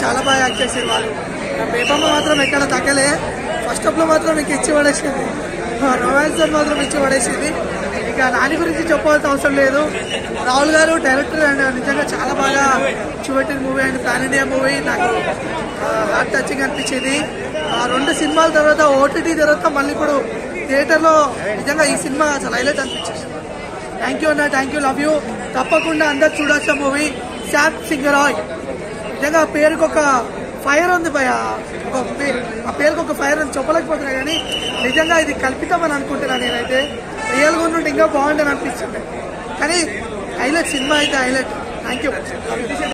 చాలా బాగా యాక్ట్ చేసారు వాళ్ళు నా పేపమ్మ మాత్రం ఎక్కడ తగ్గలే ఫస్ట్ హాఫ్ లో మాత్రం మీకు ఇచ్చి పడేసింది రొమాన్స్ మాత్రం ఇచ్చి పడేసింది ఇక నాని గురించి చెప్పాల్సిన అవసరం లేదు రాహుల్ గారు డైరెక్టర్ అండ్ నిజంగా చాలా బాగా చూపెట్టిన movie and pan India movie నాకు హార్ట్ టచింగ్ అనిపించింది ఆ రెండు సినిమాల తర్వాత ఓటీటీ తర్వాత మళ్ళీ ఇప్పుడు థియేటర్లో నిజంగా ఈ సినిమా అసలు హైలైట్ అనిపించింది థ్యాంక్ యూ అన్న థ్యాంక్ యూ లవ్ యూ తప్పకుండా అందరు చూడాల్సిన మూవీ శాప్ సింగరాయ్ నిజంగా ఆ పేరుకి ఒక ఫైర్ ఉంది భయ ఒక పే- ఆ పేరుకి ఒక ఫైర్ ఉంది చెప్పలేకపోతున్నా కానీ నిజంగా ఇది కల్పితమని అనుకుంటున్నా నేనైతే రియల్గా ఉంటుంటే ఇంకా బాగుంటుంది అనిపిస్తుంది కానీ హైలైట్ సినిమా అయితే హైలైట్ థ్యాంక్ యూ